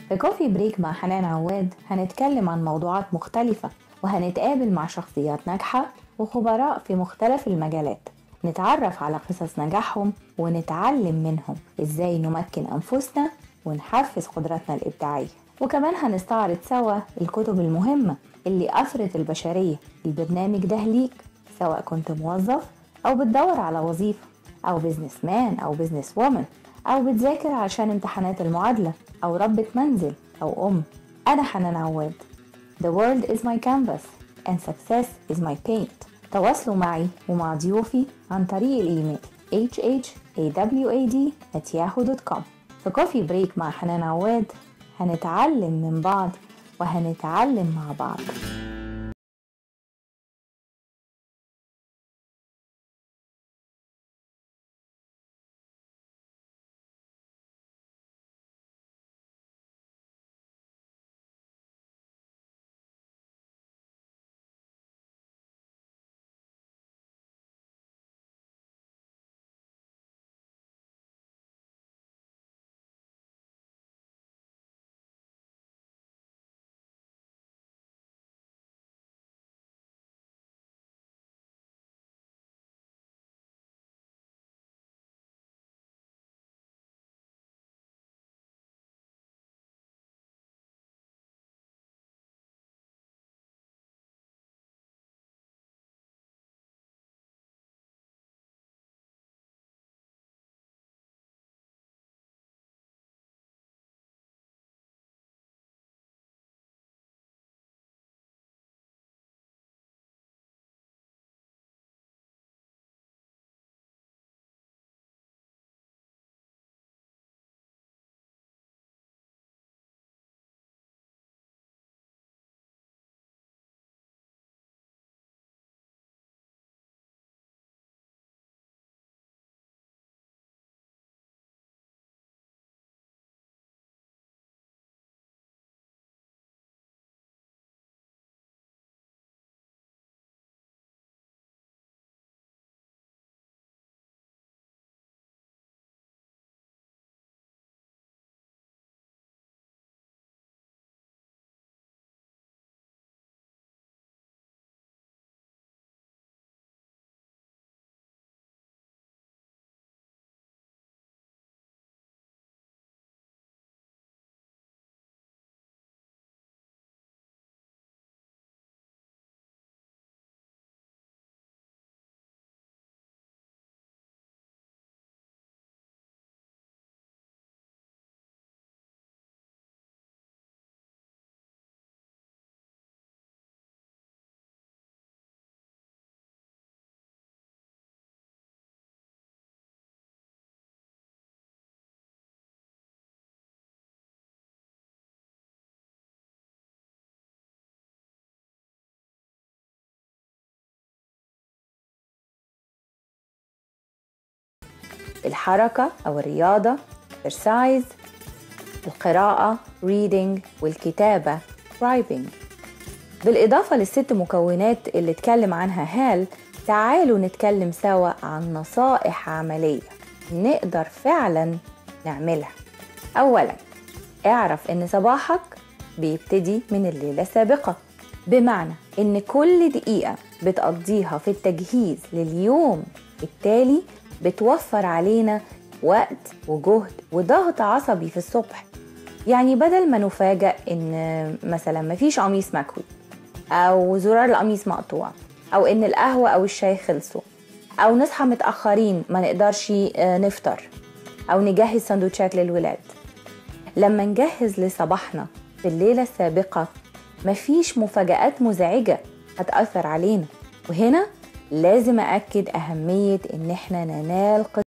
في كوفي بريك مع حنان عواد هنتكلم عن موضوعات مختلفة وهنتقابل مع شخصيات ناجحة وخبراء في مختلف المجالات نتعرف على قصص نجاحهم ونتعلم منهم ازاي نمكن انفسنا ونحفز قدراتنا الابداعيه وكمان هنستعرض سوا الكتب المهمه اللي اثرت البشريه البرنامج ده ليك سواء كنت موظف او بتدور على وظيفه او بزنس مان او بزنس وومن او بتذاكر عشان امتحانات المعادله او ربة منزل او ام انا حنان عواد The world is my canvas and success is my paint تواصلوا معي ومع ضيوفي عن طريق الإيميل hhawad at yahoo.com في كوفي بريك مع حنان عواد هنتعلم من بعض وهنتعلم مع بعض الحركة أو الرياضة exercise القراءة reading والكتابة writing بالإضافة للست مكونات اللي اتكلم عنها هال تعالوا نتكلم سوا عن نصائح عملية نقدر فعلا نعملها أولا اعرف إن صباحك بيبتدي من الليلة السابقة بمعنى إن كل دقيقة بتقضيها في التجهيز لليوم التالي بتوفر علينا وقت وجهد وضغط عصبي في الصبح يعني بدل ما نفاجأ إن مثلا مفيش قميص مكوي أو زرار القميص مقطوع أو إن القهوة أو الشاي خلصوا أو نصحى متأخرين ما نقدرش نفطر أو نجهز سندوتشات للولاد لما نجهز لصباحنا في الليلة السابقة مفيش مفاجآت مزعجة هتأثر علينا وهنا لازم أأكد أهمية إن إحنا ننال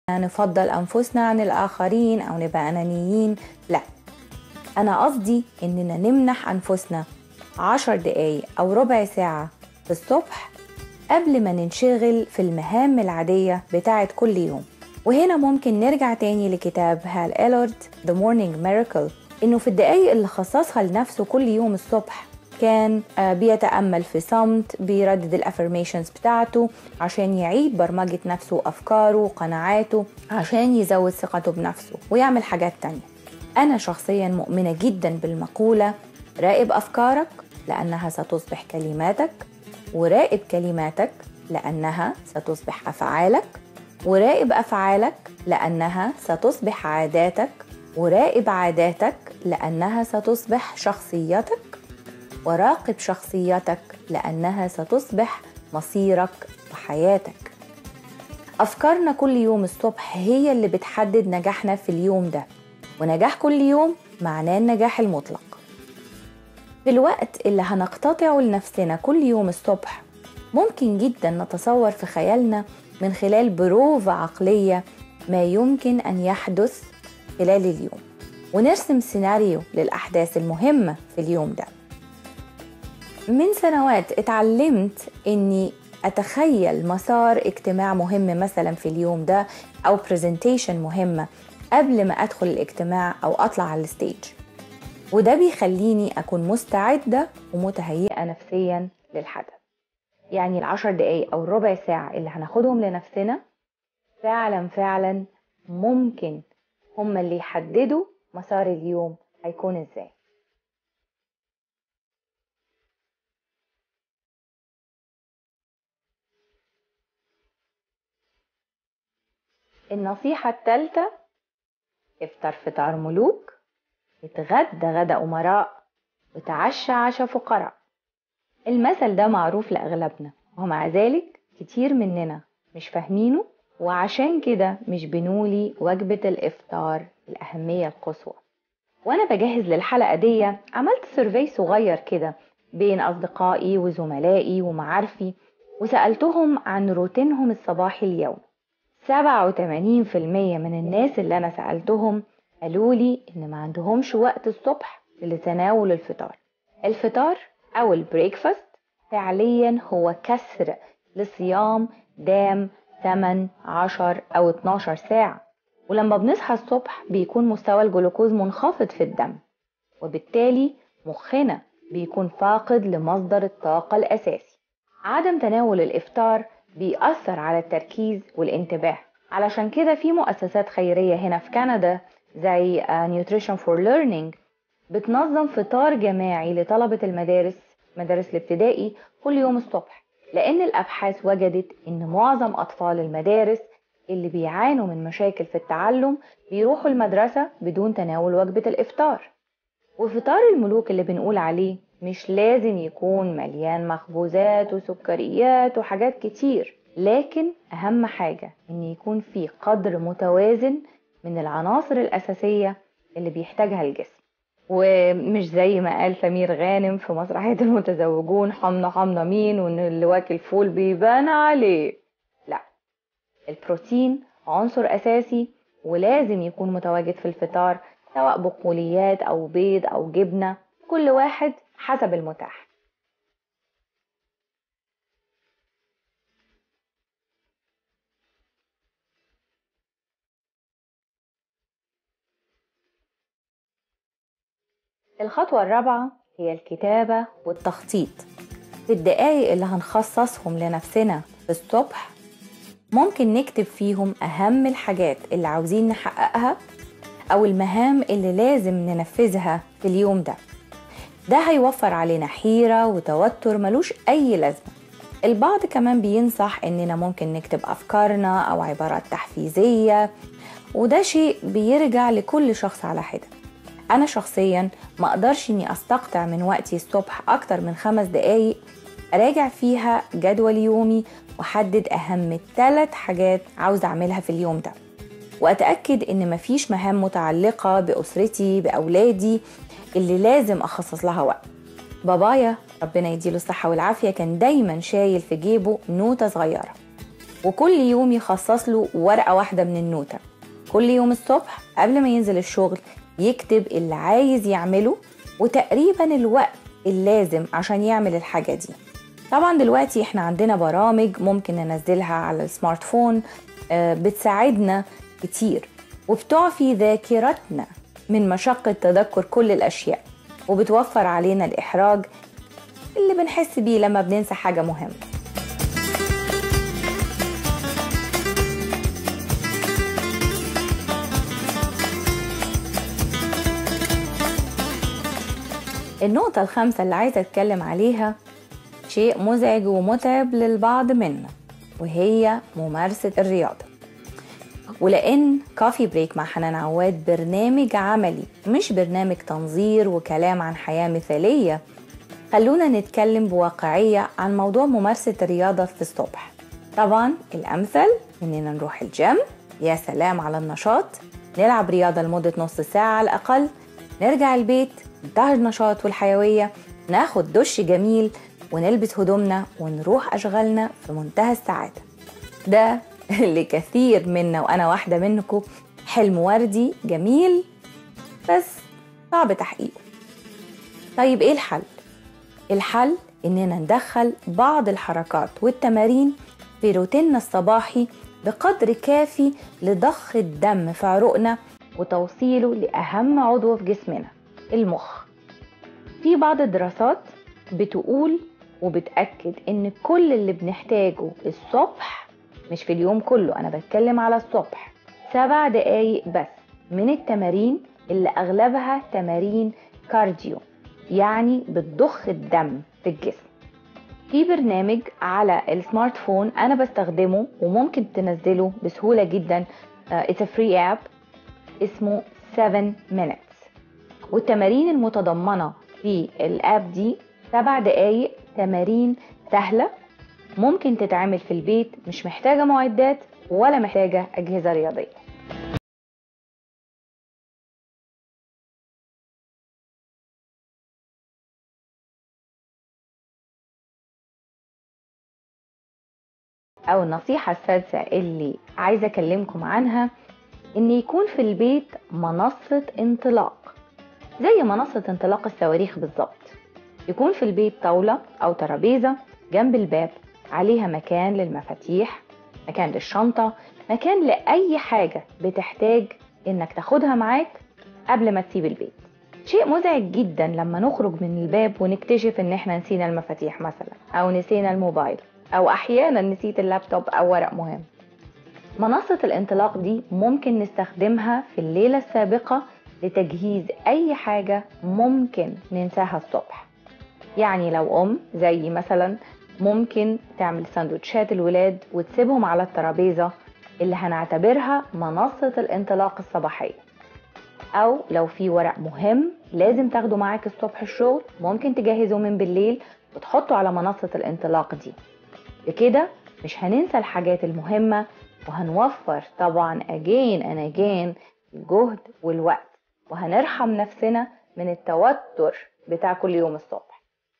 نفضل أنفسنا عن الآخرين أو نبقى أنانيين لا أنا قصدي إننا نمنح أنفسنا عشر دقايق أو ربع ساعة في الصبح قبل ما ننشغل في المهام العادية بتاعت كل يوم وهنا ممكن نرجع تاني لكتاب هال إيلورد The Morning Miracle إنه في الدقايق اللي خصصها لنفسه كل يوم الصبح كان آه، بيتأمل في صمت بيردد الافرميشنز بتاعته عشان يعيد برمجة نفسه وأفكاره وقناعاته عشان يزود ثقته بنفسه ويعمل حاجات تانية أنا شخصيا مؤمنة جدا بالمقولة راقب أفكارك لأنها ستصبح كلماتك وراقب كلماتك لأنها ستصبح أفعالك وراقب أفعالك لأنها ستصبح عاداتك وراقب عاداتك لأنها ستصبح شخصيتك وراقب شخصيتك لأنها ستصبح مصيرك وحياتك أفكارنا كل يوم الصبح هي اللي بتحدد نجاحنا في اليوم ده ونجاح كل يوم معناه النجاح المطلق في الوقت اللي هنقتطعه لنفسنا كل يوم الصبح ممكن جدا نتصور في خيالنا من خلال بروفة عقلية ما يمكن أن يحدث خلال اليوم ونرسم سيناريو للأحداث المهمة في اليوم ده من سنوات اتعلمت اني اتخيل مسار اجتماع مهم مثلا في اليوم ده او برزنتيشن مهمه قبل ما ادخل الاجتماع او اطلع على الستيج وده بيخليني اكون مستعده ومتهيئه نفسيا للحدث يعني العشر دقايق او الربع ساعه اللي هناخدهم لنفسنا فعلا فعلا ممكن هما اللي يحددوا مسار اليوم هيكون ازاي النصيحة الثالثة افطر فطار ملوك اتغدى غدا أمراء وتعشى عشا فقراء المثل ده معروف لأغلبنا ومع ذلك كتير مننا مش فاهمينه وعشان كده مش بنولي وجبة الإفطار الأهمية القصوى وأنا بجهز للحلقة دي عملت سيرفي صغير كده بين أصدقائي وزملائي ومعارفي وسألتهم عن روتينهم الصباحي اليوم 87% من الناس اللي أنا سألتهم قالوا لي إن ما عندهمش وقت الصبح لتناول الفطار الفطار أو البريكفاست فعليا هو كسر لصيام دام 8 10 أو 12 ساعة ولما بنصحى الصبح بيكون مستوى الجلوكوز منخفض في الدم وبالتالي مخنا بيكون فاقد لمصدر الطاقة الأساسي عدم تناول الإفطار بيأثر على التركيز والانتباه علشان كده في مؤسسات خيرية هنا في كندا زي Nutrition for Learning بتنظم فطار جماعي لطلبة المدارس مدارس الابتدائي كل يوم الصبح لأن الأبحاث وجدت إن معظم أطفال المدارس اللي بيعانوا من مشاكل في التعلم بيروحوا المدرسة بدون تناول وجبة الإفطار وفطار الملوك اللي بنقول عليه مش لازم يكون مليان مخبوزات وسكريات وحاجات كتير لكن أهم حاجة إن يكون فيه قدر متوازن من العناصر الأساسية اللي بيحتاجها الجسم ومش زي ما قال سمير غانم في مسرحية المتزوجون حمنا حمنا مين وإن اللي واكل فول بيبان عليه لا البروتين عنصر أساسي ولازم يكون متواجد في الفطار سواء بقوليات أو بيض أو جبنة كل واحد حسب المتاح الخطوة الرابعة هي الكتابة والتخطيط في الدقايق اللي هنخصصهم لنفسنا في الصبح ممكن نكتب فيهم أهم الحاجات اللي عاوزين نحققها أو المهام اللي لازم ننفذها في اليوم ده ده هيوفر علينا حيرة وتوتر ملوش أي لازمة البعض كمان بينصح إننا ممكن نكتب أفكارنا أو عبارات تحفيزية وده شيء بيرجع لكل شخص على حدة أنا شخصيا ما أقدرش إني أستقطع من وقتي الصبح أكتر من خمس دقايق أراجع فيها جدول يومي وأحدد أهم ثلاث حاجات عاوز أعملها في اليوم ده وأتأكد إن مفيش مهام متعلقة بأسرتي بأولادي اللي لازم أخصص لها وقت بابايا ربنا يديله الصحة والعافية كان دايما شايل في جيبه نوتة صغيرة وكل يوم يخصص له ورقة واحدة من النوتة كل يوم الصبح قبل ما ينزل الشغل يكتب اللي عايز يعمله وتقريبا الوقت اللازم عشان يعمل الحاجة دي طبعا دلوقتي احنا عندنا برامج ممكن ننزلها على السمارت فون آه، بتساعدنا كتير وبتعفي ذاكرتنا من مشقة تذكر كل الأشياء وبتوفر علينا الإحراج اللي بنحس بيه لما بننسى حاجة مهمة النقطة الخامسة اللي عايزة أتكلم عليها شيء مزعج ومتعب للبعض منا وهي ممارسة الرياضة ولأن كافي بريك مع حنان عواد برنامج عملي مش برنامج تنظير وكلام عن حياة مثالية خلونا نتكلم بواقعية عن موضوع ممارسة الرياضة في الصبح طبعا الأمثل إننا نروح الجيم يا سلام على النشاط نلعب رياضة لمدة نص ساعة على الأقل نرجع البيت انتهى النشاط والحيوية ناخد دش جميل ونلبس هدومنا ونروح أشغالنا في منتهى السعادة ده لكثير منا وأنا واحدة منكم حلم وردي جميل بس صعب تحقيقه طيب إيه الحل؟ الحل إننا ندخل بعض الحركات والتمارين في روتيننا الصباحي بقدر كافي لضخ الدم في عروقنا وتوصيله لأهم عضو في جسمنا المخ في بعض الدراسات بتقول وبتأكد إن كل اللي بنحتاجه الصبح مش في اليوم كله أنا بتكلم على الصبح سبع دقايق بس من التمارين اللي أغلبها تمارين كارديو يعني بتضخ الدم في الجسم في برنامج على السمارت فون أنا بستخدمه وممكن تنزله بسهولة جدا uh, it's a free app اسمه 7 minutes والتمارين المتضمنة في الاب دي سبع دقايق تمارين سهلة ممكن تتعمل في البيت مش محتاجة معدات ولا محتاجة أجهزة رياضية أو النصيحة السادسة اللي عايزة أكلمكم عنها إن يكون في البيت منصة انطلاق زي منصة انطلاق الصواريخ بالظبط يكون في البيت طاولة أو ترابيزة جنب الباب عليها مكان للمفاتيح مكان للشنطة مكان لأي حاجة بتحتاج إنك تاخدها معاك قبل ما تسيب البيت شيء مزعج جدا لما نخرج من الباب ونكتشف ان احنا نسينا المفاتيح مثلا او نسينا الموبايل او احيانا نسيت اللابتوب او ورق مهم منصة الانطلاق دي ممكن نستخدمها في الليلة السابقة لتجهيز أي حاجة ممكن ننساها الصبح يعني لو أم زي مثلا ممكن تعمل سندوتشات الولاد وتسيبهم على الترابيزة اللي هنعتبرها منصة الانطلاق الصباحية أو لو في ورق مهم لازم تاخده معاك الصبح الشغل ممكن تجهزه من بالليل وتحطه على منصة الانطلاق دي بكده مش هننسى الحاجات المهمة وهنوفر طبعا again and again الجهد والوقت وهنرحم نفسنا من التوتر بتاع كل يوم الصبح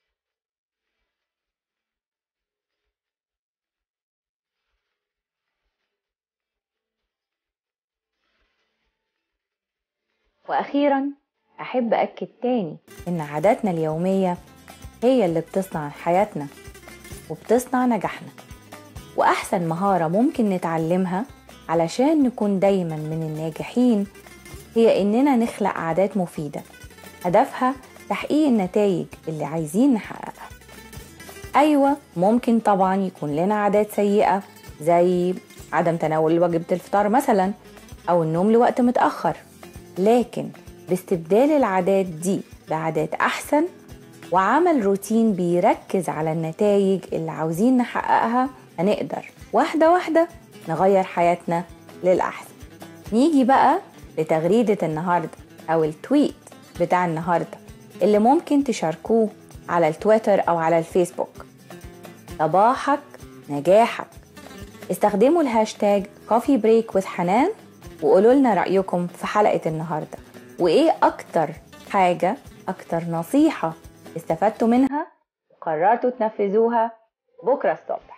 وأخيرا أحب أكد تاني إن عاداتنا اليومية هي اللي بتصنع حياتنا وبتصنع نجاحنا وأحسن مهارة ممكن نتعلمها علشان نكون دايما من الناجحين هي إننا نخلق عادات مفيدة هدفها تحقيق النتائج اللي عايزين نحققها أيوة ممكن طبعا يكون لنا عادات سيئة زي عدم تناول وجبة الفطار مثلا أو النوم لوقت متأخر لكن باستبدال العادات دي بعادات أحسن وعمل روتين بيركز على النتائج اللي عاوزين نحققها هنقدر واحدة واحدة نغير حياتنا للأحسن نيجي بقى لتغريدة النهاردة أو التويت بتاع النهاردة اللي ممكن تشاركوه على التويتر أو على الفيسبوك صباحك نجاحك استخدموا الهاشتاج كوفي بريك وذ حنان وقولوا لنا رأيكم في حلقة النهاردة وإيه أكتر حاجة أكتر نصيحة استفدتوا منها وقررتوا تنفذوها بكرة الصبح